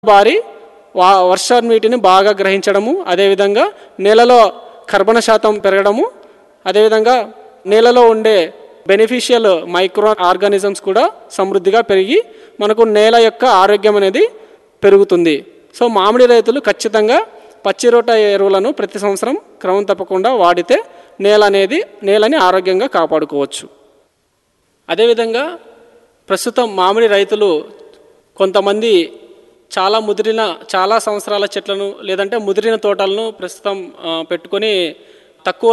బారి వా వర్ష నీటిని బాగా గ్రహించడము అదేవిధంగా నేలలో కర్బన శాతం పెరగడము అదేవిధంగా నేలలో ఉండే బెనిఫిషియల్ మైక్రో ఆర్గానిజమ్స్ కూడా సమృద్ధిగా పెరిగి మనకు నేల యొక్క ఆరోగ్యం అనేది పెరుగుతుంది సో మామిడి రైతులు ఖచ్చితంగా పచ్చిరొట్ట ఎరువులను ప్రతి సంవత్సరం క్రమం తప్పకుండా వాడితే నేల అనేది నేలని ఆరోగ్యంగా కాపాడుకోవచ్చు అదేవిధంగా ప్రస్తుతం మామిడి రైతులు కొంతమంది చాలా ముదిరిన చాలా సంవత్సరాల చెట్లను లేదంటే ముదిరిన తోటలను ప్రస్తుతం ఆ, పెట్టుకొని తక్కువ